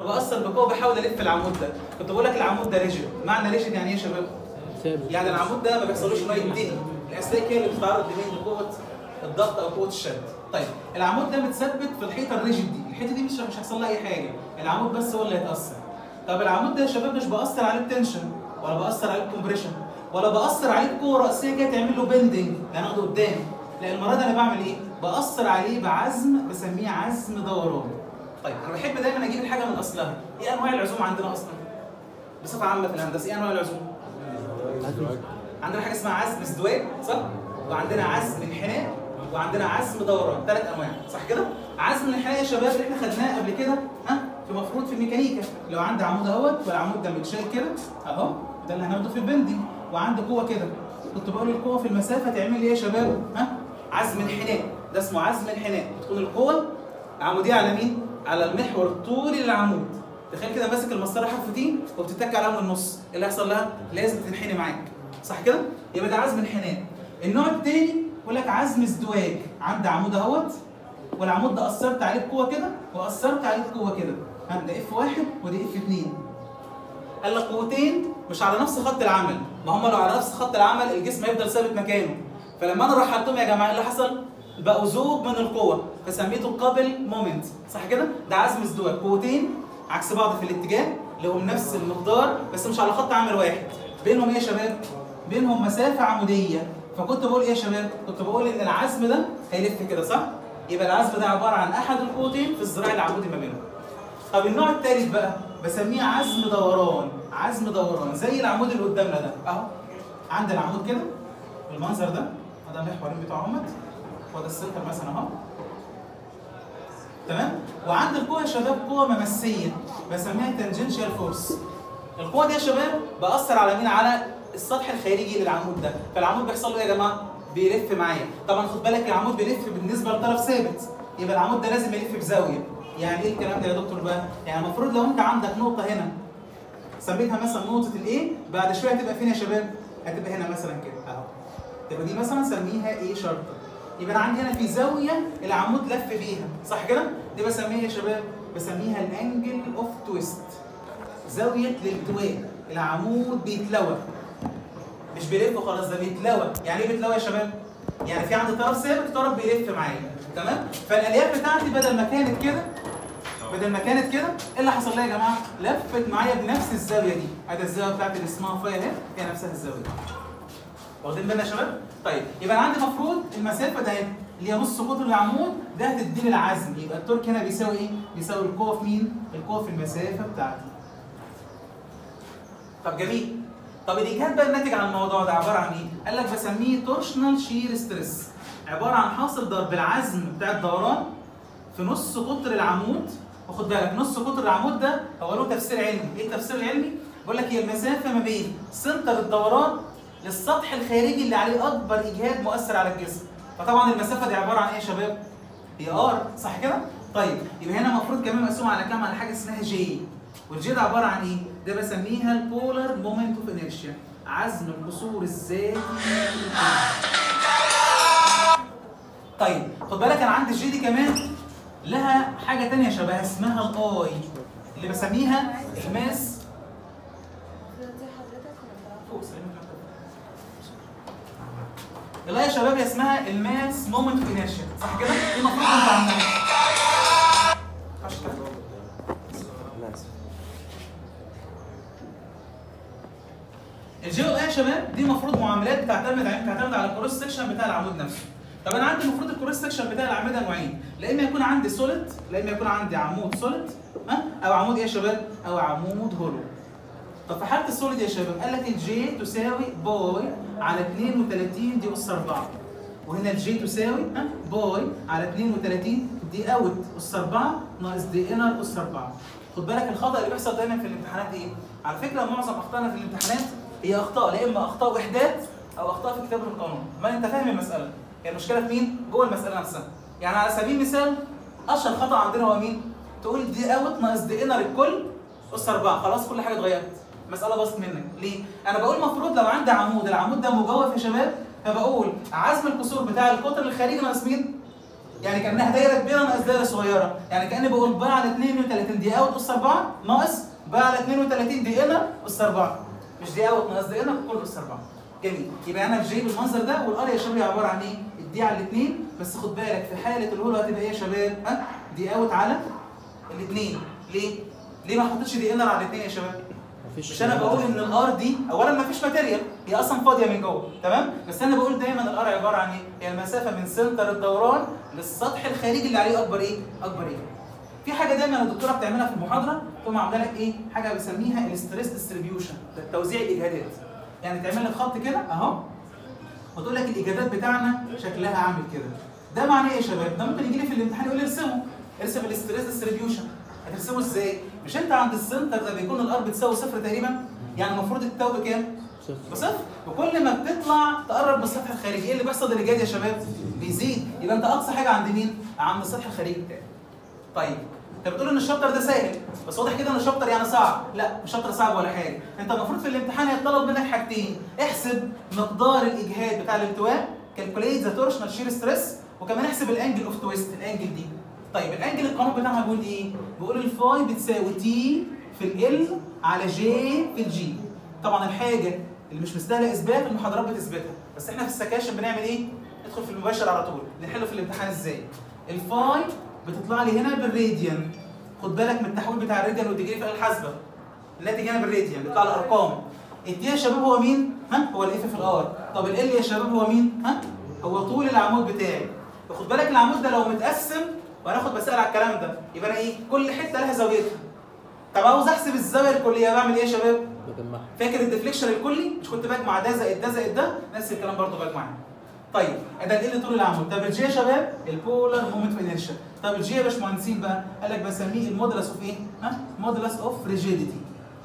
بأثر بقوه بحاول الف العمود ده كنت بقول لك العمود ده ريجيد معنى ريجيد يعني ايه يا شباب ثابت يعني العمود ده ما بيحصلوش انه يتني الاسلاك هي اللي بتتعرض لمين لقوه الضغط او قوه الشد طيب العمود ده متثبت في الحيطه الريجيد دي الحيطه دي مش مش هيحصل لها اي حاجه العمود بس هو اللي هيتاثر طب العمود ده يا شباب مش باثر عليه التنشن ولا باثر عليه الكومبريشن ولا باثر عليه بقوه راسيه كده تعمل له بندنج يعني اخده قدام لا المره دي انا بعمل ايه باثر عليه بعزم بسميه عزم دوران طيب انا بحب دايما اجيب الحاجه من اصلها ايه انواع العزوم عندنا اصلا بصفه عامه في الهندسه ايه انواع العزوم عندنا حاجه اسمها عزم ازدواج صح وعندنا عزم انحناء وعندنا عزم دوران ثلاث انواع صح كده عزم الانحناء يا شباب اللي احنا خدناه قبل كده ها في مفروض في الميكانيكا لو عندي عمود اهوت والعمود ده متشال كده اهو ده اللي هناخده في البندنج وعندي قوه كده كنت بقول القوه في المسافه تعمل ايه يا شباب ها عزم انحناء ده اسمه عزم انحناء بتكون القوه عموديه على مين على المحور الطولي للعمود تخيل كده ماسك المسطره حرف تي وبتتك عليها من النص ايه اللي هيحصل لها لازم تنحني معاك صح كده يبقى ده عزم انحناء النوع الثاني يقول لك عزم ازدواج عندي عمود اهوت والعمود ده اثرت عليه بقوه كده واثرت عليه بقوه كده ها ده اف واحد ودي اف اثنين قال لك قوتين مش على نفس خط العمل ما هم لو على نفس خط العمل الجسم هيفضل ثابت مكانه فلما انا رحلتهم يا جماعه ايه اللي حصل بقوا زوج من القوه فسميته قابل مومنت صح كده ده عزم ازدواج قوتين عكس بعض في الاتجاه لهم نفس المقدار بس مش على خط عمل واحد بينهم ايه يا شباب بينهم مسافه عموديه فكنت بقول ايه يا شباب كنت بقول ان العزم ده هيلف كده صح يبقى العزم ده عباره عن احد القوتين في الذراع العمودي ما بينهم طب النوع الثالث بقى بسميه عزم دوران عزم دوران زي العمود اللي قدامنا ده اهو عندي العمود كده بالمنظر ده ده المحورين بتوع اهمت وده السنتر مثلا اهو تمام وعند القوه يا شباب قوه ممسيه بسميها تنجنشال فورس القوه دي يا شباب باثر على مين على السطح الخارجي للعمود ده فالعمود بيحصل له ايه يا جماعه بيلف معايا طبعا خد بالك العمود بيلف بالنسبه لطرف ثابت يبقى العمود ده لازم يلف بزاويه يعني ايه الكلام ده يا دكتور بقى يعني المفروض لو انت عندك نقطه هنا سميتها مثلا نقطه الايه بعد شويه هتبقى فين يا شباب هتبقى هنا مثلا كده اهو تبقى دي مثلا سميها ايه شرطه يبقى انا عندي هنا في زاويه العمود لف بيها صح كده دي بسميها يا شباب بسميها الانجل اوف تويست زاويه الالتواء العمود بيتلوى مش بيلف خلاص ده بيتلوى يعني ايه بيتلوى يا شباب يعني في عندي طرف ثابت وطرف بيلف معايا تمام فالالياف بتاعتي بدل ما كانت كده بدل ما كانت كده ايه اللي حصل لها يا جماعه لفت معايا بنفس الزاويه دي ادي الزاويه بتاعتي اللي اسمها فاي اهي هي نفسها الزاويه دي واخدين بالنا يا شباب طيب يبقى انا عندي المفروض المسافه ده اهي اللي هي نص قطر العمود ده هتدي لي العزم يبقى التورك هنا بيساوي ايه بيساوي القوه في مين القوه في المسافه بتاعتي طب جميل طب الاجهاد بقى الناتج عن الموضوع ده عباره عن ايه قال لك بسميه تورشنال شير ستريس عباره عن حاصل ضرب العزم بتاع الدوران في نص قطر العمود وخد بالك نص قطر العمود ده هو له تفسير علمي ايه التفسير العلمي بيقول لك هي المسافه ما بين سنتر الدوران للسطح الخارجي اللي عليه اكبر اجهاد مؤثر على الجسم فطبعا المسافه دي عباره عن ايه يا شباب هي ار صح كده طيب يبقى هنا المفروض كمان مقسوم على كام على حاجه اسمها جي والجي ده عباره عن ايه ده بسميها البولار مومنت اوف انيرشيا عزم القصور الذاتي طيب خد بالك انا عندي الجي دي كمان لها حاجه تانية شبه اسمها الاي اللي بسميها الماس فوق سلمي يلا يا شباب هي اسمها الماس مومنت اوف انيرشيا صح كده؟ دي المفروض انت عندها الجي او اي يا شباب دي المفروض معاملات بتعتمد على بتعتمد على الكروس سكشن بتاع العمود نفسه طب انا عندي المفروض الكروس سكشن بتاع الاعمده نوعين لا اما يكون عندي سوليد لا اما يكون عندي عمود سوليد ها او عمود ايه يا شباب او عمود هولو طب في حاله السوليد يا شباب قال لك الجي تساوي باي على 32 دي اس 4 وهنا الجي تساوي ها باي على 32 دي اوت اس 4 ناقص دي انر اس 4 خد بالك الخطا اللي بيحصل دايما في الامتحانات ايه؟ على فكره معظم اخطائنا في الامتحانات هي اخطاء لا اما اخطاء وحدات او اخطاء في كتابه القانون ما انت فاهم المساله هي المشكله في مين؟ جوه المساله نفسها يعني على سبيل المثال اشهر خطا عندنا هو مين؟ تقول دي اوت ناقص دي انر الكل اس 4 خلاص كل حاجه اتغيرت مساله باظت منك ليه؟ انا بقول المفروض لو عندي عمود العمود ده مجوف يا شباب فبقول عزم الكسور بتاع القطر الخارجي ناقص مين؟ يعني كانها دايره كبيره ناقص دايره صغيره يعني كاني بقول باء على 32 دي اوت اس 4 ناقص باء على 32 دي ان اس 4 مش دي اوت ناقص دي ان كله اس 4 جميل يبقى انا في جي بالمنظر ده والار يا شباب عباره عن ايه؟ الدي على الاثنين بس خد بالك في حاله الهولو هتبقى ايه يا شباب؟ ها؟ دي اوت على الاثنين ليه؟ ليه ما حطيتش دي ان على الاثنين يا شباب؟ مش انا بقول ان الار دي اولا ما فيش ماتيريال هي اصلا فاضيه من جوه تمام بس انا بقول دايما الار عباره عن ايه هي المسافه من سنتر الدوران للسطح الخارجي اللي عليه اكبر ايه اكبر ايه في حاجه دايما الدكتوره بتعملها في المحاضره تقوم عامله لك ايه حاجه بسميها الستريس ديستريبيوشن توزيع الاجهادات يعني تعمل لك خط كده اهو وتقول لك الاجهادات بتاعنا شكلها عامل كده ده معناه ايه يا شباب ده ممكن يجي لي في الامتحان يقول لي ارسمه ارسم الستريس ديستريبيوشن هترسمه ازاي مش انت عند السنتر ده بيكون الار بتساوي صفر تقريبا يعني المفروض التو بكام بصفر وكل ما بتطلع تقرب من السطح الخارجي ايه اللي بيحصل اللي جاي يا شباب بيزيد يبقى انت اقصى حاجه عند مين عند السطح الخارجي بتاعك طيب انت بتقول ان الشابتر ده سهل بس واضح كده ان الشابتر يعني صعب لا مش شابتر صعب ولا حاجه انت المفروض في الامتحان هيطلب منك حاجتين احسب مقدار الاجهاد بتاع الالتواء كالكوليت ذا تورشنال شير ستريس وكمان احسب الانجل اوف تويست الانجل دي طيب الانجل القانون بتاعها بيقول ايه بيقول الفاي بتساوي تي في ال على جي في الجي طبعا الحاجه اللي مش مستاهله اثبات المحاضرات بتثبتها بس احنا في السكاشن بنعمل ايه ندخل في المباشر على طول نحله في الامتحان ازاي الفاي بتطلع لي هنا بالراديان خد بالك من التحويل بتاع الراديان والديجري في الآلة الحاسبه الناتج هنا بالراديان بيطلع لي ارقام الدي يا شباب هو مين ها هو الاف في الار طب ال يا شباب هو مين ها هو طول العمود بتاعي خد بالك العمود ده لو متقسم وهناخد مسائل على الكلام ده يبقى انا ايه كل حته لها زاويتها طب عاوز احسب الزاويه الكليه بعمل ايه يا شباب بجمعها فاكر الديفليكشن الكلي مش كنت بجمع ده زائد ده زائد ده نفس الكلام برضه بجمعه طيب ده ال طول العمود طب الجي يا شباب البولار مومنت انيرشيا طب الجي يا باشمهندسين بقى قال لك بسميه المودولس اوف ايه ها مودولس اوف ريجيديتي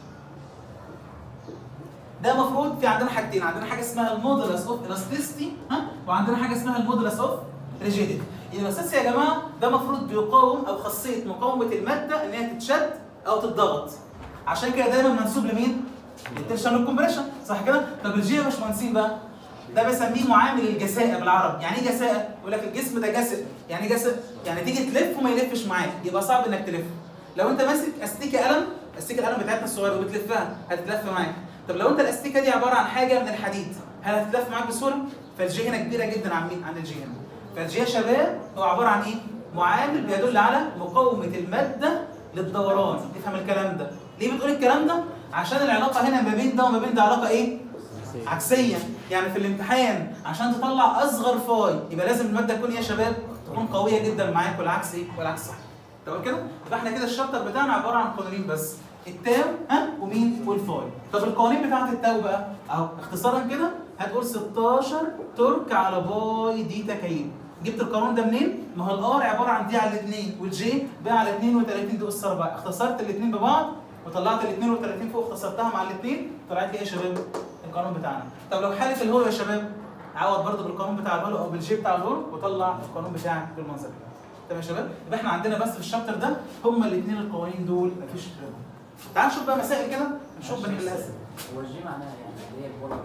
ده المفروض في عندنا حاجتين عندنا حاجه اسمها المودولس اوف الاستيستي ها وعندنا حاجه اسمها المودولس اوف ريجيديتي الاستيستي يا جماعه ده المفروض بيقاوم او خاصيه مقاومه الماده ان هي تتشد او تتضغط عشان كده دايما منسوب لمين؟ للتنشن والكمبريشن صح كده؟ طب الجي يا باشمهندسين بقى ده بسميه معامل الجساء بالعربي يعني ايه جساء يقول لك الجسم ده جسد يعني ايه جسد يعني تيجي تلف وما يلفش معاك يبقى صعب انك تلف لو انت ماسك استيكه قلم استيكه القلم بتاعتنا الصغيره وبتلفها هتتلف معاك طب لو انت الاستيكه دي عباره عن حاجه من الحديد هل هتتلف معاك بسهوله فالجي هنا كبيره جدا عن مين عن الجي هنا فالجي يا شباب هو عباره عن ايه معامل بيدل على مقاومه الماده للدوران تفهم الكلام ده ليه بتقول الكلام ده عشان العلاقه هنا ما بين ده وما بين ده علاقه ايه عكسيه يعني في الامتحان عشان تطلع اصغر فاي يبقى لازم الماده تكون ايه يا شباب تكون قويه جدا معاك والعكس ايه والعكس صح تمام كده يبقى احنا كده الشابتر بتاعنا عباره عن قوانين بس التاو ها ومين والفاي طب القوانين بتاعه التاو بقى اهو اختصارا كده هتقول 16 ترك على باي دي تكعيب جبت القانون ده منين؟ ما هو الار عباره عن دي على الاثنين والجي بقى على 32 دي اس 4 اختصرت الاثنين ببعض وطلعت ال 32 فوق اختصرتها مع الاثنين طلعت لي ايه يا شباب؟ القانون بتاعنا طب لو حاله الهولو يا شباب عوض برضه بالقانون بتاع الهولو او بالجي بتاع الهولو وطلع القانون بتاعك بالمنظر ده تمام يا شباب يبقى احنا عندنا بس في الشابتر ده هما الاثنين القوانين دول مفيش غيرهم تعال نشوف بقى مسائل كده نشوف بنحلها ازاي هو الجي معناها يعني اللي هي البولار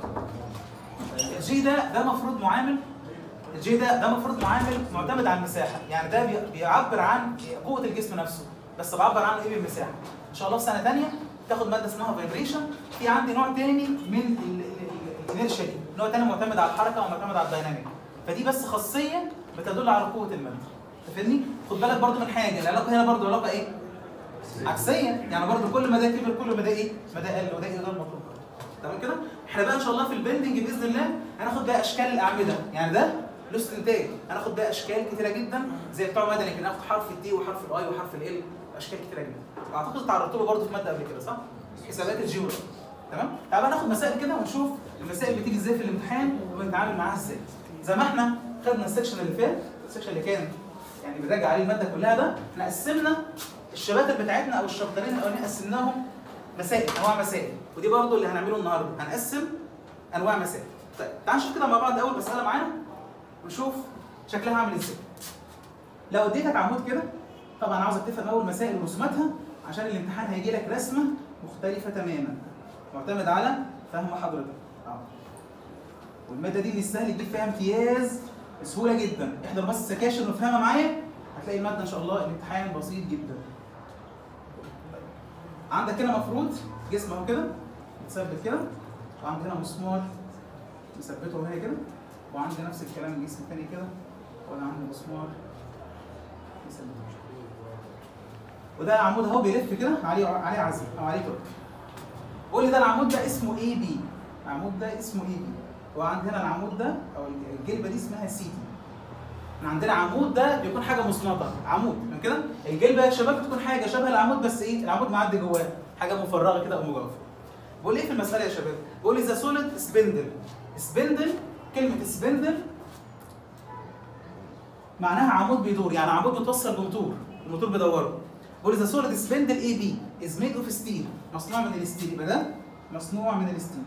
الجي ده ده المفروض معامل الجي ده ده المفروض معامل معتمد على المساحه يعني ده بي- بيعبر عن قوه الجسم نفسه بس بعبر عنه ايه بالمساحه ان شاء الله في سنه ثانيه تاخد ماده اسمها فايبريشن في عندي نوع تاني من الانيرشيا دي نوع تاني معتمد على الحركه ومعتمد على الدايناميك فدي بس خاصيه بتدل على قوه الماده تفهمني خد بالك برضو من حاجه العلاقه هنا برضو علاقه ايه عكسيه يعني برضو كل ما ده كبر كل ما ده ايه ما ده قل وده ايه ده المطلوب تمام كده احنا بقى ان شاء الله في البندنج باذن الله هناخد بقى اشكال الاعمده يعني ده له استنتاج هناخد بقى اشكال كتيره جدا زي بتوع مدني كنا ناخد حرف الدي وحرف الاي وحرف ال اشكال كتيره جدا اعتقد تعرضت له برضه في ماده قبل كده صح حسابات الجيولا تمام تعال بقى ناخد مسائل كده ونشوف المسائل بتيجي ازاي في الامتحان وبنتعامل معاها ازاي زي ما احنا خدنا السكشن اللي فات السكشن اللي كان يعني بنراجع عليه الماده كلها ده احنا قسمنا الشباتر بتاعتنا او الشابترين الاولانيين قسمناهم مسائل انواع مسائل ودي برضه اللي هنعمله النهارده هنقسم انواع مسائل طيب تعال نشوف كده مع بعض اول مساله معانا ونشوف شكلها عامل ازاي لو اديتك عمود كده طبعا عاوزك تفهم اول مسائل ورسوماتها عشان الامتحان هيجي لك رسمه مختلفه تماما معتمد على فهم حضرتك اه والماده دي اللي السهل يجيب فيها امتياز بسهوله جدا احضر بس السكاشن وافهمها معايا هتلاقي الماده ان شاء الله الامتحان بسيط جدا عندك هنا مفروض جسم اهو كده متثبت كده وعندي هنا مسمار مثبته اهي كده وعندي نفس الكلام جسم تاني كده وانا عندي مسمار مثبته وده عمود اهو بيلف كده عليه عليه عزم او عليه ترك قول لي ده العمود ده اسمه اي بي العمود ده اسمه اي بي وعند هنا العمود ده او الجلبه دي اسمها سي تي احنا عندنا عمود ده بيكون حاجه مصنطه عمود من كده الجلبه يا شباب بتكون حاجه شبه العمود بس ايه العمود معدي جواه حاجه مفرغه كده او مجوفه بقول ايه في المساله يا شباب بقول لي ذا سوليد سبندل سبندل كلمه سبندل معناها عمود بيدور يعني عمود متوصل بموتور الموتور بيدوره بقول ذا سوليد سبندل اي بي از ميد اوف ستيل مصنوع من الستيل يبقى ده مصنوع من الستيل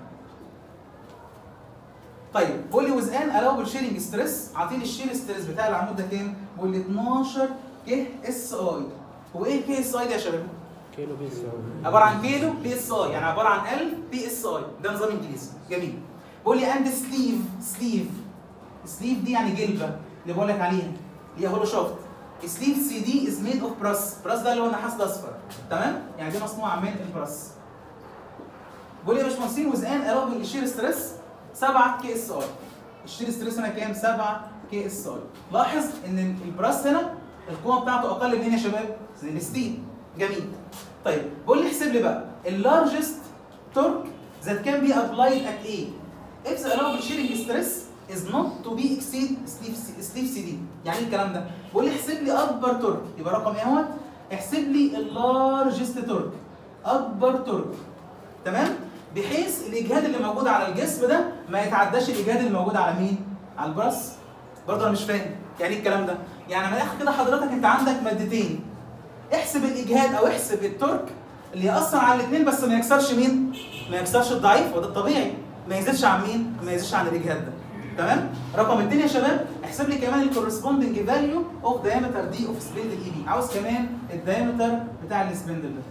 طيب بقول لي ويز ان الاوبل شيرنج ستريس عاطيني الشير ستريس بتاع العمود ده كام؟ بقول لي 12 كي اس اي هو ايه كي اس اي ده يا شباب؟ كيلو بيس عباره عن كيلو بي اس اي يعني عباره عن ال بي اس اي ده نظام انجليزي جميل بقول لي اند سليف سليف سليف دي يعني جلبه اللي بقول لك عليها اللي هي هولو شافت سليف سي دي از ميد اوف براس براس ده اللي هو النحاس الاصفر تمام يعني دي مصنوعه من البراس بقول لي يا باشمهندسين ويز ان الاوبل الشير ستريس 7 كي اس اي الشير ستريس هنا كام 7 كي اس اي لاحظ ان البراس هنا القوه بتاعته اقل من هنا يا شباب من الستيل جميل طيب بقول لي احسب لي بقى اللارجست تورك that can be applied at A if the allowable shearing stress is not to be exceed sleeve sleeve CD يعني ايه الكلام ده؟ بقول لي احسب لي اكبر تورك يبقى رقم ايه اهوت؟ احسب لي اللارجست تورك اكبر تورك تمام؟ بحيث الاجهاد اللي موجود على الجسم ده ما يتعداش الاجهاد اللي موجود على مين؟ على البراس برضه انا مش فاهم يعني ايه الكلام ده؟ يعني من الاخر كده حضرتك انت عندك مادتين احسب الاجهاد او احسب التورك اللي ياثر على الاثنين بس ما يكسرش مين؟ ما يكسرش الضعيف وده الطبيعي ما يزيدش عن مين؟ ما يزيدش عن الاجهاد ده تمام؟ رقم اثنين يا شباب احسب لي كمان الكورسبوندنج فاليو اوف دايمتر دي اوف سبندل اي بي عاوز كمان الدايمتر بتاع السبندل ده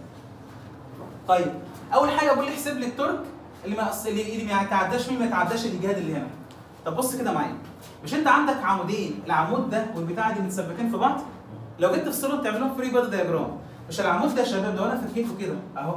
طيب اول حاجه بقول لي احسب لي التورك اللي ما أص- اللي اللي ما يتعداش مين ما يتعداش الاجهاد اللي هنا طب بص كده معايا مش انت عندك عمودين العمود ده والبتاعه دي متثبتين في بعض لو جيت تفصلهم تعملهم فري بادي دياجرام مش العمود ده يا شباب لو انا فكيته كده اهو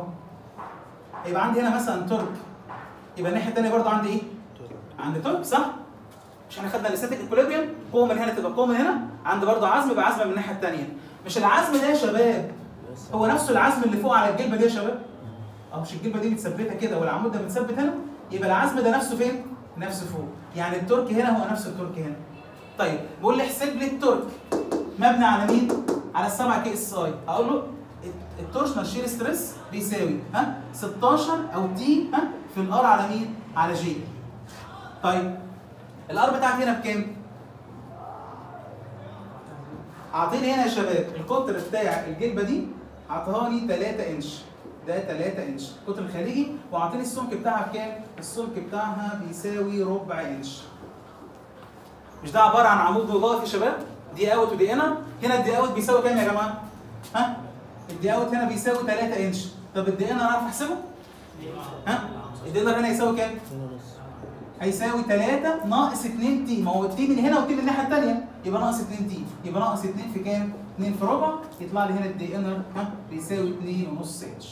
هيبقى عندي هنا مثلا تورك يبقى الناحيه الثانيه برضه عندي ايه؟ عندي تورك صح؟ مش احنا خدنا الاستاتيك ايكوليبريم قوه من هنا تبقى قوه من هنا عندي برضه عزم يبقى عزم من الناحيه الثانيه مش العزم ده يا شباب هو نفسه العزم اللي فوق على الجلبه دي يا شباب او مش الجلبه دي متثبته كده والعمود ده متثبت هنا يبقى العزم ده نفسه فين؟ نفسه فوق يعني التورك هنا هو نفس التورك هنا طيب بيقول لي احسب لي التورك مبني على مين؟ على السبعة كي اس اي اقول له التورشنال شير ستريس بيساوي ها 16 او تي ها في الار على مين؟ على جي طيب الار بتاعتي هنا بكام؟ اعطيني هنا يا شباب القطر بتاع الجلبه دي اعطاها لي 3 انش ده 3 انش القطر الخارجي واعطيني السمك بتاعها بكام؟ السمك بتاعها بيساوي ربع انش مش ده عباره عن عمود مضاف يا شباب؟ دي اوت ودي انا هنا الدي اوت بيساوي كام يا جماعه؟ ها؟ الدي اوت هنا بيساوي 3 انش طب الدي ان اعرف احسبه؟ ها؟ الدي ان هنا يساوي كام؟ هيساوي 3 ناقص 2 تي ما هو التي من هنا والتي من الناحيه الثانيه يبقى ناقص 2 تي يبقى ناقص 2 في كام؟ 2 في ربع يطلع لي هنا الدي ان ها بيساوي 2 ونص انش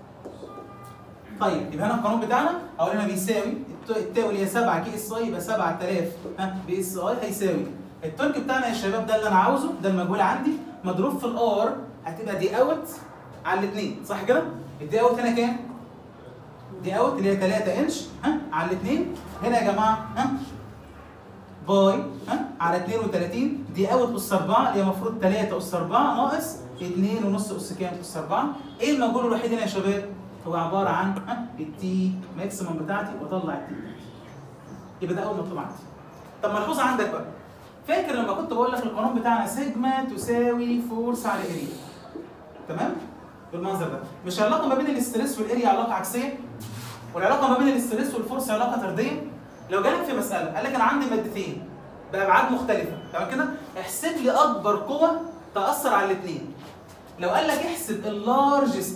طيب يبقى هنا القانون بتاعنا اقول هنا بيساوي الت- التاو اللي هي 7 كي اس اي يبقى 7000 ها بي اس اي هيساوي الترك بتاعنا يا شباب ده اللي انا عاوزه ده المجهول عندي مضروب في الار هتبقى دي اوت على الاثنين صح كده؟ الدي اوت هنا كام؟ دي اوت اللي هي 3 انش ها على الاثنين هنا يا جماعه ها باي ها على 32 دي اوت اس 4 اللي هي المفروض 3 اس 4 ناقص 2 ونص اس كام اس 4 ايه المجهول الوحيد هنا يا شباب؟ هو عباره عن ها التي ماكسيمم بتاعتي واطلع التي بتاعتي يبقى ده اول مطلوب عندي طب ملحوظه عندك بقى فاكر لما كنت بقول لك القانون بتاعنا سيجما تساوي فورس على اريا تمام بالمنظر ده مش العلاقه ما بين الاستريس والاريا علاقه عكسيه والعلاقه ما بين الاستريس والفورس علاقه طرديه لو جالك في مساله قال لك انا عندي مادتين بابعاد مختلفه تمام كده احسب لي اكبر قوه تاثر على الاثنين لو قال لك احسب اللارجست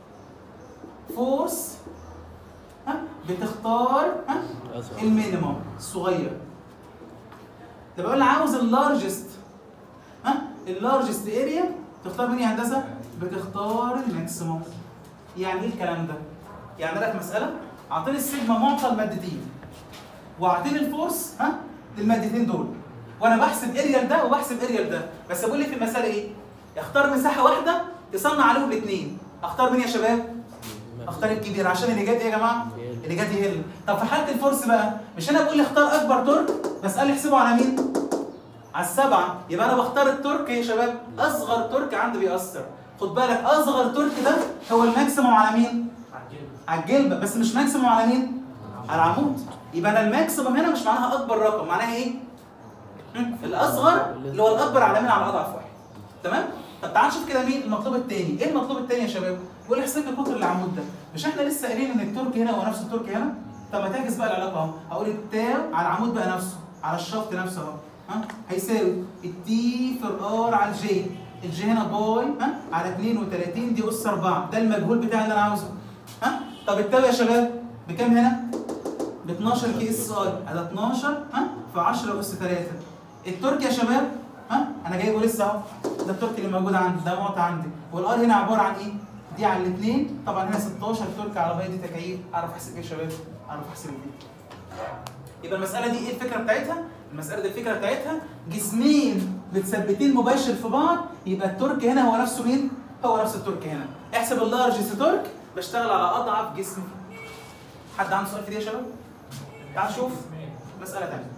فورس ها بتختار ها المينيمم الصغير ده بقول لي عاوز اللارجست ها اللارجست اريا تختار مين يا هندسه بتختار الماكسيموم يعني ايه الكلام ده يعني انا في مساله اعطيني السيجما معطى المادتين واعطيني الفورس ها للمادتين دول وانا بحسب اريال ده وبحسب اريال ده بس بقول لي في المساله ايه اختار مساحه واحده تصنع عليهم الاثنين اختار مين يا شباب اختار الكبير عشان اللي جات ايه يا جماعه اللي جات يقل طب في حاله الفورس بقى مش انا بقول لي اختار اكبر تورك بس قال لي احسبه على مين على السبعه يبقى انا بختار التورك يا شباب اصغر تورك عندي بيأثر خد بالك اصغر تورك ده هو الماكسيموم على مين على الجلبه بس مش ماكسيموم على مين على العمود يبقى انا الماكسيموم هنا مش معناها اكبر رقم معناها ايه هم؟ الاصغر اللي هو الاكبر على مين على اضعف واحد تمام طب تعال نشوف كده مين المطلوب الثاني ايه المطلوب الثاني يا شباب يقول لي احسب لي قطر العمود ده مش احنا لسه قايلين ان الترك هنا هو نفس الترك هنا طب ما تعكس بقى العلاقه اهو هقول التاو على العمود بقى نفسه على الشفط نفسه اهو ها هيساوي التي في الار على الجي الجي هنا باي ها على 32 دي اس 4 ده المجهول بتاعي اللي انا عاوزه ها طب التاو يا شباب بكام هنا ب 12 كي اس اي على 12 ها في 10 اس 3 الترك يا شباب ها انا جايبه لسه اهو ده الترك اللي موجود عندي ده معطى عندي والار هنا عباره عن ايه دي على الاثنين طبعا هنا 16 ترك على باقي دي تكعيب اعرف احسب ايه يا شباب اعرف احسب ايه يبقى المساله دي ايه الفكره بتاعتها المساله دي الفكره بتاعتها جسمين متثبتين مباشر في بعض يبقى الترك هنا هو نفسه مين هو نفس الترك هنا احسب اللارجست ترك بشتغل على اضعف جسم حد عنده سؤال في دي يا شباب تعال نشوف مساله ثانيه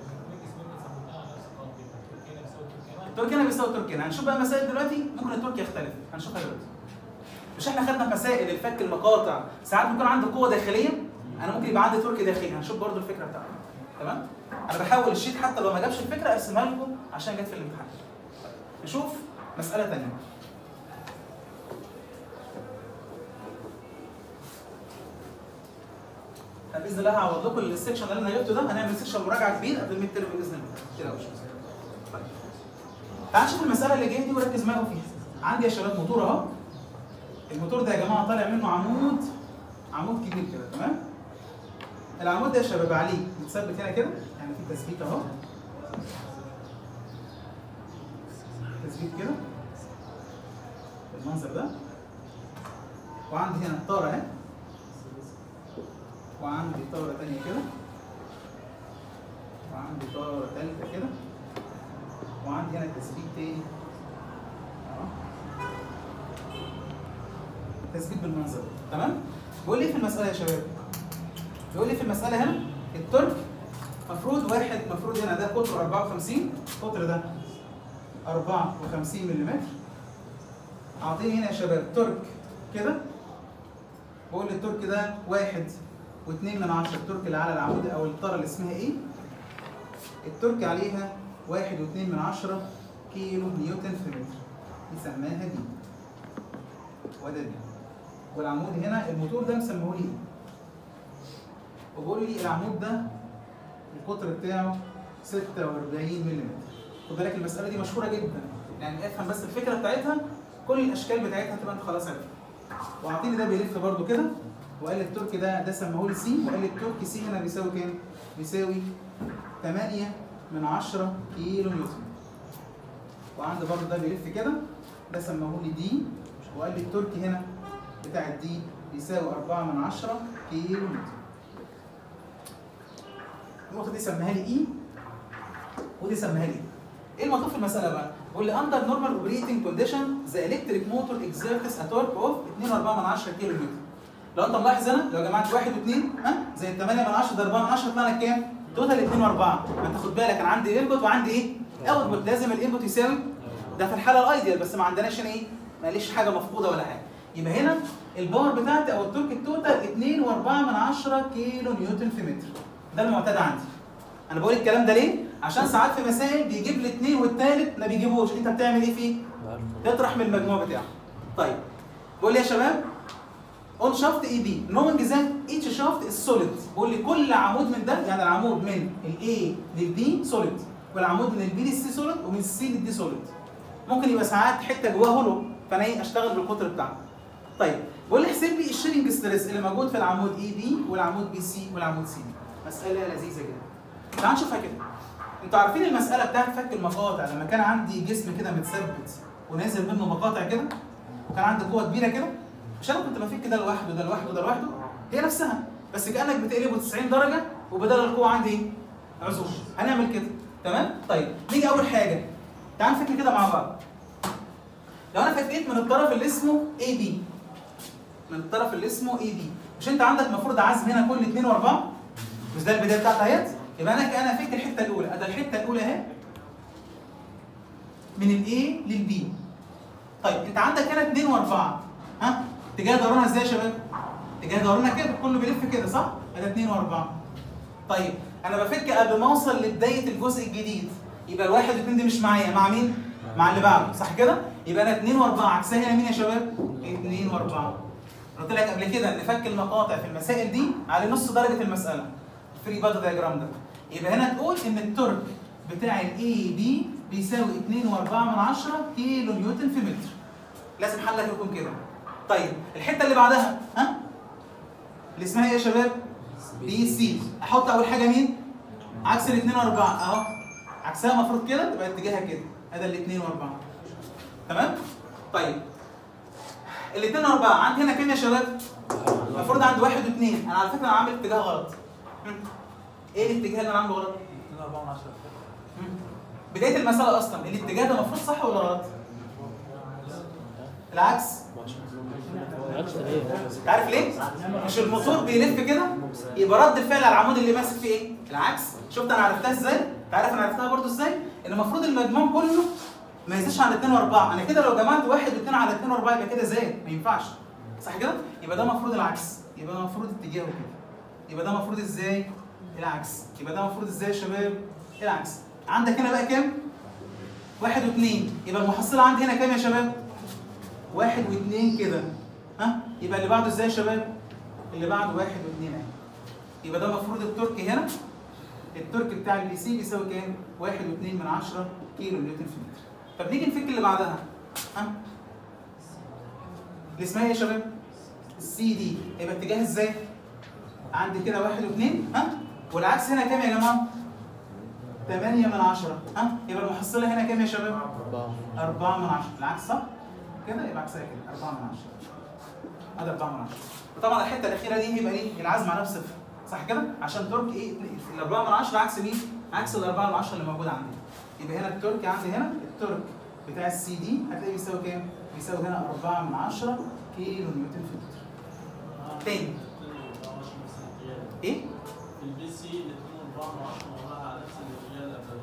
التركي هنا بيساوي التركي هنا هنشوف بقى مسائل دلوقتي ممكن التركي يختلف هنشوفها دلوقتي مش احنا خدنا مسائل الفك المقاطع ساعات بيكون عندي قوه داخليه انا ممكن يبقى عندي تركي داخلي هنشوف برضو الفكره بتاعتها تمام انا بحاول الشيت حتى لو ما جابش الفكره ارسمها لكم عشان جت في الامتحان نشوف مساله ثانيه باذن الله هعوض لكم السكشن اللي انا جبته ده هنعمل سكشن مراجعه كبير قبل الميد ترم باذن الله ما تقلقوش طيب. تعال نشوف المساله اللي جايه دي وركز معايا فيها عندي يا شباب موتور اهو الموتور ده يا جماعه طالع منه عمود عمود كبير كده تمام العمود ده يا شباب عليه متثبت هنا كده يعني في تثبيت اهو تثبيت كده بالمنظر ده وعندي هنا طاره اهي وعندي طاره ثانيه كده وعندي طاره ثالثه كده وعندي هنا تثبيت تاني اهو تثبيت بالمنظر ده تمام بيقول لي إيه في المساله يا شباب بيقول لي في المساله هنا الترك مفروض واحد مفروض هنا ده قطره 54 القطر ده 54 ملم اعطيني هنا يا شباب ترك كده بقول لي الترك ده واحد واثنين من عشرة الترك اللي على العمود او الطاره اللي اسمها ايه الترك عليها واحد واثنين من عشرة كيلو نيوتن في متر نسماها دي وده دي والعمود هنا الموتور ده مسموه لي وبقول لي العمود ده القطر بتاعه 46 ملم خد بالك المساله دي مشهوره جدا يعني افهم بس الفكره بتاعتها كل الاشكال بتاعتها تبقى انت خلاص عرفتها واعطيني ده بيلف برده كده وقال لي الترك ده ده سموه لي سي وقال لي الترك سي هنا بيساوي كام؟ بيساوي 8 من 10 كيلو نيوتن وعندي برضه ده بيلف كده ده سموه لي دي وقال لي الترك هنا بتاع الدي بيساوي 4 من 10 كيلو نيوتن النقطة دي سميها لي اي ودي سميها لي ايه المطلوب في المسألة بقى؟ بيقول لي under normal operating condition the electric motor exerts a torque of 2.4 من 10 كيلو نيوتن لو انت ملاحظ هنا لو جمعت 1 و2 ها زي ال 8 من 10 ده 4 من 10 طلعنا كام؟ توتال 2 و4 ما انت خد بالك انا عندي انبوت وعندي ايه؟ اوتبوت لازم الانبوت يساوي ده في الحالة الايديال بس ما عندناش هنا ايه؟ ماليش حاجة مفقودة ولا حاجة يبقى هنا الباور بتاعتي او التورك التوتال 2 و4 من 10 كيلو نيوتن في متر ده المعتاد عندي انا بقول الكلام ده ليه عشان ساعات في مسائل بيجيب لي اثنين والثالث ما بيجيبوش انت بتعمل ايه فيه تطرح من المجموع بتاعه طيب بقول لي يا شباب اون شافت اي بي نوينج ذات ايتش شافت از سوليد بقول لي كل عمود من ده يعني العمود من الاي للبي سوليد والعمود من البي للسي سوليد ومن السي للدي سوليد ممكن يبقى ساعات حته جواه هولو فانا ايه اشتغل بالقطر بتاعه طيب بقول لي احسب لي الشيرنج ستريس اللي موجود في العمود اي بي والعمود بي سي والعمود سي مساله لذيذه جدا تعال نشوفها كده انتوا عارفين المساله بتاعت فك المقاطع لما كان عندي جسم كده متثبت ونازل منه مقاطع كده وكان عندي قوه كبيره كده مش انا كنت بفك ده لوحده ده لوحده ده لوحده هي نفسها بس كانك بتقلبه 90 درجه وبدل القوه عندي ايه؟ عزوم هنعمل كده تمام؟ طيب نيجي اول حاجه تعال نفك كده مع بعض لو انا فكيت من الطرف اللي اسمه اي بي من الطرف اللي اسمه اي بي مش انت عندك المفروض عزم هنا كل 2 و4 مش ده البدايه بتاعتها اهيت يبقى انا كان افك الحته الاولى ادي الحته الاولى اهي من الاي للبي طيب انت عندك هنا 2 و4 ها اتجاه دورانها ازاي يا شباب؟ اتجاه دورانها كده كله بيلف كده صح؟ ادي 2 و4 طيب انا بفك قبل ما اوصل لبدايه الجزء الجديد يبقى الواحد واثنين دي مش معايا مع مين؟ مع اللي بعده صح كده؟ يبقى انا 2 و4 عكسها هنا مين يا شباب؟ 2 و4 قلت لك قبل كده ان فك المقاطع في المسائل دي على نص درجه المساله الفري بادي دياجرام ده يبقى هنا تقول ان التورك بتاع الاي بي بيساوي 2 و4 من 10 كيلو نيوتن في متر لازم حلك يكون كده طيب الحته اللي بعدها ها اللي اسمها ايه يا شباب بي سي احط اول حاجه مين عكس الاثنين واربعه اهو عكسها المفروض كده تبقى اتجاهها كده ادي الاثنين واربعه تمام طيب الاثنين واربعه عندي هنا كام يا شباب المفروض عندي واحد واثنين انا على فكره انا عامل اتجاه غلط هم. ايه الاتجاه اللي انا عامله غلط هم. بدايه المساله اصلا الاتجاه ده المفروض صح ولا غلط العكس عكس ايه؟ انت عارف ليه؟ مش الموتور بيلف كده يبقى رد الفعل على العمود اللي ماسك فيه ايه؟ العكس شفت انا عرفتها ازاي؟ انت عارف انا عرفتها برضو ازاي؟ ان المفروض المجموع كله ما يزيدش عن 2 و4 انا كده لو جمعت واحد واثنين على 2 و4 يبقى كده زاد ما ينفعش صح كده؟ يبقى ده المفروض العكس يبقى ده المفروض اتجاهه كده يبقى ده المفروض ازاي؟ العكس يبقى ده المفروض ازاي يا شباب؟ العكس عندك هنا بقى كام؟ واحد واثنين يبقى المحصله عندي هنا كام يا شباب؟ واحد واثنين كده ها يبقى اللي بعده ازاي يا شباب؟ اللي بعده واحد واثنين اهي يبقى ده المفروض الترك هنا الترك بتاع البي سي بيساوي كام؟ واحد واثنين من عشرة كيلو نيوتن في متر طب نيجي نفك اللي بعدها ها اللي اسمها ايه يا شباب؟ السي دي يبقى اتجاه ازاي؟ عندي كده واحد واثنين ها والعكس هنا كام يا جماعه؟ 8 من 10 ها يبقى المحصله هنا كام يا شباب؟ أربعة 4 من 10 العكس صح؟ كده يبقى عكسها كده 4 من 10 هذا 4 من 10 وطبعا الحته الاخيره دي هيبقى ايه؟ العزم على صفر صح كده؟ عشان ترك ايه؟ ال 4 من 10 عكس مين؟ عكس ال 4 من 10 اللي موجود عندي يبقى هنا الترك عندي هنا الترك بتاع السي دي هتلاقيه بيساوي كام؟ بيساوي هنا 4 من 10 كيلو نيوتن في متر تاني ايه؟ البي سي اللي 2 4 من 10 موضوعها على نفس الاتجاه اللي قبل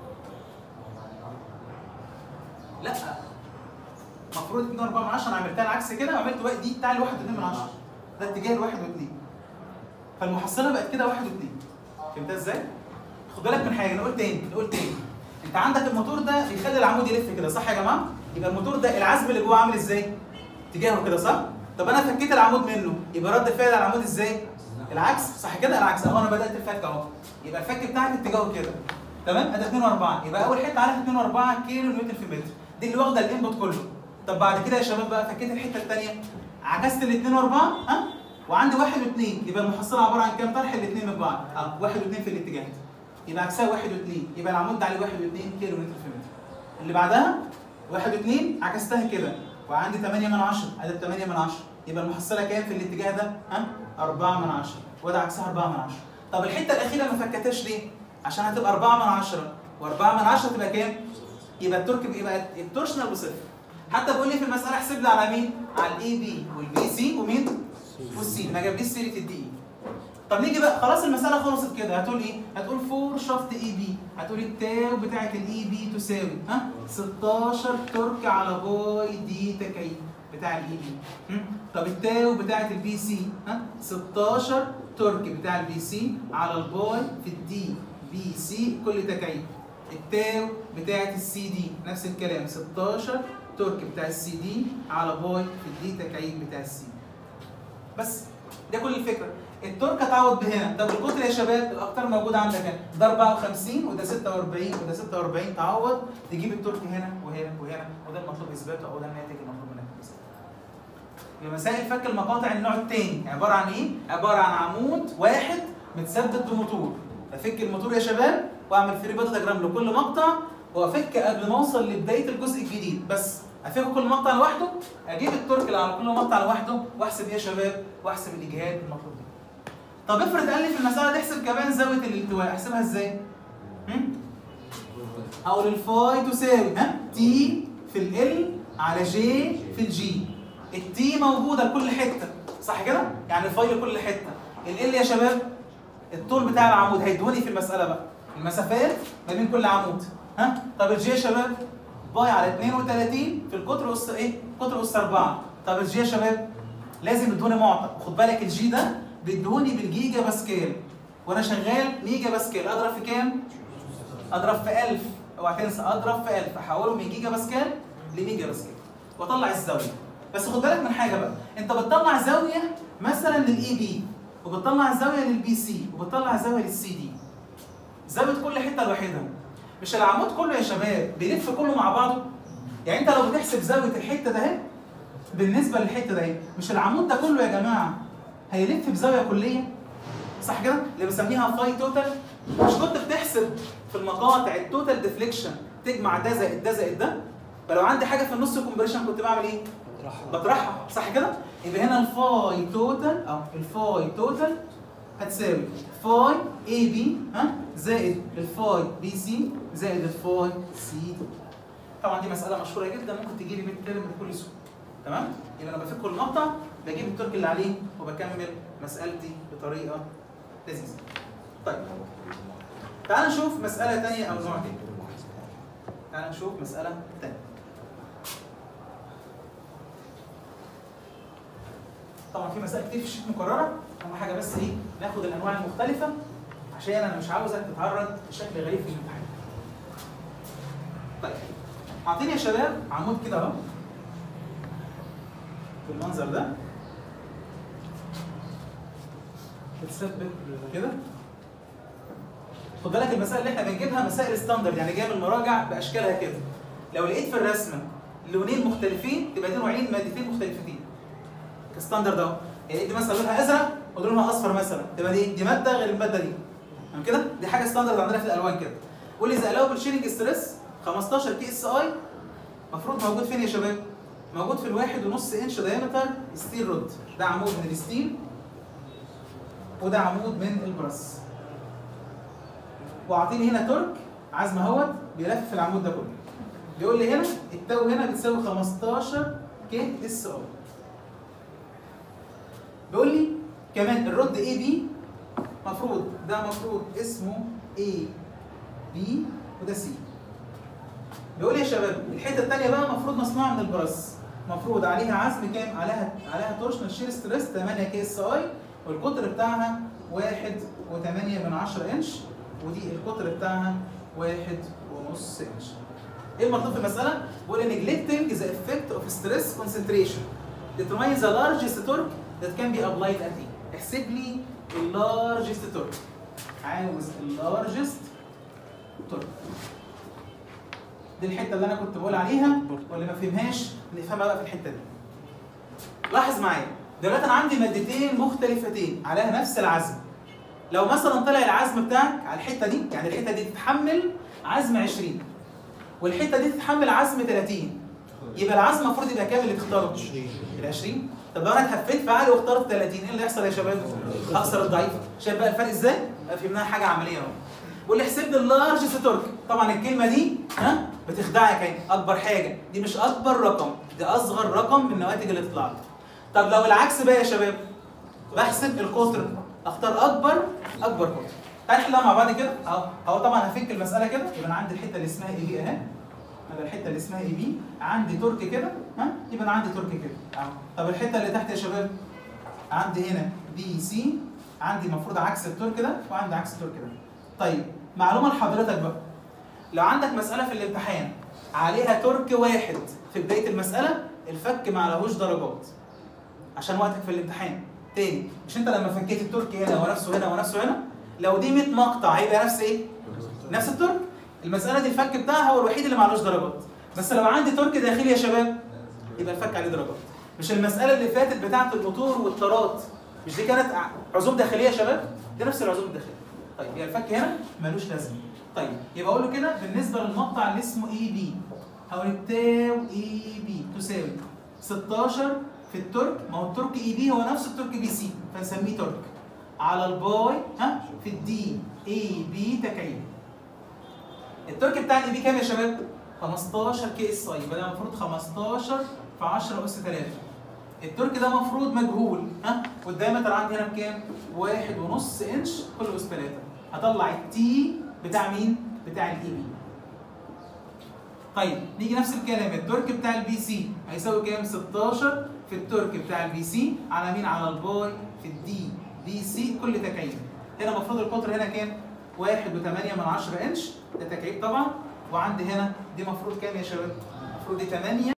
لا المفروض 2 4 من 10 انا عملتها العكس كده وعملت واحد دي بتاع الواحد و2 من 10 ده اتجاه الواحد و2 فالمحصله بقت كده واحد و2 فهمتها ازاي؟ خد بالك من حاجه نقول تاني نقول تاني انت عندك الموتور ده بيخلي العمود يلف كده صح يا جماعه؟ يبقى الموتور ده العزم اللي جوه عامل ازاي؟ اتجاهه كده صح؟ طب انا فكيت العمود منه يبقى رد الفعل على العمود ازاي؟ العكس صح كده العكس اهو انا بدات الفك اهو يبقى الفك بتاعك اتجاهه كده تمام ادي 2 و4 يبقى اول حته عليها 2 و4 كيلو نيوتن في متر دي اللي واخده الانبوت كله طب بعد كده يا شباب بقى فكيت الحته الثانيه عكست الاثنين و4 ها وعندي واحد واثنين يبقى المحصله عباره عن كام طرح الاثنين من بعض اه واحد واثنين في الاتجاهات يبقى عكسها واحد واثنين يبقى العمود ده عليه واحد واثنين كيلو متر في متر اللي بعدها واحد واثنين عكستها كده وعندي 8 من 10 ادي 8 من 10 يبقى المحصله كام في الاتجاه ده؟ ها 4 من 10 وده عكسها 4 من 10 طب الحته الاخيره ما فكتهاش ليه؟ عشان هتبقى 4 من 10 و4 من 10 تبقى كام؟ يبقى الترك يبقى التورشنال بصفر حتى بيقول لي في المساله احسب لي على مين؟ على الاي بي والبي سي ومين؟ والسي ما جابليش سيره الدي اي طب نيجي بقى خلاص المساله خلصت كده هتقول ايه؟ هتقول فور شافت اي بي هتقول التاو بتاعت الاي بي تساوي ها 16 ترك على باي دي تكعيب بتاع الاي بي طب التاو بتاعت البي سي ها 16 ترك بتاع البي سي على الباي في الدي بي سي كل تكعيب التاو بتاعت السي دي نفس الكلام 16 ترك بتاع السي دي على باي في الدي تكعيب بتاع السي بس ده كل الفكره الترك اتعوض بهنا طب القطر يا شباب الاقطار موجوده عندك هنا ده 54 وده 46 وده 46 تعوض تجيب الترك هنا وهنا وهنا وده المطلوب اثباته او ده الناتج المطلوب منك تثبته. يبقى مسائل فك المقاطع النوع الثاني عباره عن ايه؟ عباره عن عمود واحد متثبت بموتور افك الموتور يا شباب واعمل فري بودي دياجرام لكل مقطع وافك قبل ما اوصل لبدايه الجزء الجديد بس افك كل مقطع لوحده اجيب التورك اللي على كل مقطع لوحده واحسب ايه يا شباب واحسب الاجهاد المطلوب مني. طب افرض قال لي في المساله دي احسب كمان زاويه الالتواء احسبها ازاي؟ هم؟ هقول الفاي تساوي ها تي في ال على جي في الجي التي موجوده لكل حته صح كده؟ يعني الفاي لكل حته ال يا شباب الطول بتاع العمود هيدوني في المساله بقى المسافات ما بين كل عمود ها طب الجي يا شباب باي على 32 في القطر اس ايه؟ قطر اس 4 طب الجي يا شباب لازم يدوني معطى وخد بالك الجي ده بيدوني بالجيجا باسكال وانا شغال ميجا باسكال اضرب في كام؟ اضرب في 1000 اوعى تنسى اضرب في 1000 احوله من جيجا باسكال لميجا باسكال واطلع الزاويه بس خد بالك من حاجه بقى انت بتطلع زاويه مثلا للاي بي وبتطلع زاويه للبي سي وبتطلع زاويه للسي دي زاويه كل حته لوحدها مش العمود كله يا شباب بيلف كله مع بعضه يعني انت لو بتحسب زاويه الحته ده اهي بالنسبه للحته ده اهي مش العمود ده كله يا جماعه هيلف بزاويه كليه صح كده اللي بنسميها فاي توتال مش كنت بتحسب في المقاطع التوتال ديفليكشن تجمع ده زائد ده زائد ده فلو عندي حاجه في النص كومبريشن كنت بعمل ايه بطرحها صح كده يبقى هنا الفاي توتال اه الفاي توتال هتساوي فاي اي بي ها زائد الفاي بي سي زائد الفاي سي دي طبعا دي مساله مشهوره جدا ممكن تجي لي من ترم بكل سهوله تمام يبقى انا بفك المقطع بجيب الترك اللي عليه وبكمل مسالتي بطريقه لذيذه طيب تعال نشوف مساله ثانيه او نوع تاني تعال نشوف مساله ثانيه طبعا في مسائل كتير في الشيت مكرره اهم حاجه بس ايه ناخد الانواع المختلفه عشان انا مش عاوزك تتعرض بشكل غريب في الامتحان طيب اعطيني يا شباب عمود كده اهو بالمنظر ده بتثبت كده خد بالك المسائل اللي احنا بنجيبها مسائل ستاندرد يعني جايه من المراجع باشكالها كده لو لقيت في الرسمه لونين مختلفين تبقى دي نوعين مادتين مختلفتين كستاندرد اهو يعني دي مثلا لونها ازرق ودي لونها اصفر مثلا تبقى دي دي ماده غير الماده دي تمام كده دي حاجه ستاندرد عندنا في الالوان كده قول لي زقلاوه بالشيرنج ستريس 15 كي اس اي المفروض موجود فين يا شباب؟ موجود في الواحد ونص انش دايمتر ستيل رود ده عمود من الستيل وده عمود من البراس واعطيني هنا تورك عزم اهوت بيلف في العمود ده كله بيقول لي هنا التو هنا بتساوي 15 كي اس اي بيقول لي كمان الرد اي بي مفروض ده مفروض اسمه اي بي وده سي بيقول لي يا شباب الحته الثانيه بقى المفروض مصنوعه من البراس مفروض عليها عزم كام عليها عليها تورشنال شير ستريس 8 كي اس اي والقطر بتاعها 1.8 من 10 انش ودي القطر بتاعها 1.5 انش ايه المطلوب في المساله؟ بيقول لي neglecting the effect of stress concentration determine the largest torque that can be applied at E. احسب لي اللارجست تورك عاوز اللارجست تورك دي الحته اللي انا كنت بقول عليها واللي ما فهمهاش نفهمها بقى في الحته دي لاحظ معايا دلوقتي انا عندي مادتين مختلفتين عليها نفس العزم لو مثلا طلع العزم بتاعك على الحته دي يعني الحته دي تتحمل عزم 20 والحته دي تتحمل عزم 30 يبقى العزم المفروض يبقى كام اللي تختاره؟ 20 ال 20 طب لو انا اتهفيت في عقلي واخترت 30 ايه اللي هيحصل يا شباب؟ هخسر الضعيفه شايف بقى الفرق ازاي؟ بقى فهمناها حاجه عمليه اهو بيقول لي احسب لي اللارجست تورك طبعا الكلمه دي ها بتخدعك يعني اكبر حاجه دي مش اكبر رقم دي اصغر رقم من النواتج اللي تطلع لك طب لو العكس بقى يا شباب بحسب القطر اختار اكبر اكبر قطر تعال نحلها مع بعض كده اهو اهو طبعا هفك المساله كده يبقى انا عندي الحته اللي اسمها اي بي اهي انا الحته اللي اسمها اي بي عندي تورك كده ها يبقى انا عندي تورك كده اهو طب الحته اللي تحت يا شباب عندي هنا بي سي عندي المفروض عكس التورك ده وعندي عكس التورك ده طيب معلومه لحضرتك بقى لو عندك مساله في الامتحان عليها تورك واحد في بدايه المساله الفك ما عليهوش درجات عشان وقتك في الامتحان تاني مش انت لما فكيت التورك هنا ونفسه هنا ونفسه هنا لو دي 100 مقطع هيبقى نفس ايه نفس التورك المساله دي الفك بتاعها هو الوحيد اللي معلوش درجات بس لو عندي تورك داخلي يا شباب يبقى الفك عليه درجات مش المساله اللي فاتت بتاعه الموتور والطارات مش دي كانت ع- عزوم داخليه يا شباب دي نفس العزوم الداخليه طيب يبقى الفك هنا ملوش لازمه طيب يبقى اقول له كده بالنسبه للمقطع اللي اسمه اي بي هقول التاو اي بي تساوي 16 في الترك ما هو الترك اي بي هو نفس الترك بي سي فنسميه ترك على الباي ها في الدي اي بي تكعيب الترك بتاع الاي بي كام يا شباب 15 كي اس اي يبقى ده المفروض 15 في 10 اس 3 الترك ده مفروض مجهول ها والدايمتر عندي هنا بكام؟ واحد ونص انش كل اس 3 هطلع التي بتاع مين؟ بتاع الاي بي طيب نيجي نفس الكلام الترك بتاع البي سي هيساوي كام؟ 16 في الترك بتاع البي سي على مين؟ على الباي في الدي بي سي كل تكعيب هنا المفروض القطر هنا كام؟ واحد وثمانية من عشرة انش ده تكعيب طبعا وعندي هنا دي مفروض كام يا شباب؟ المفروض دي 8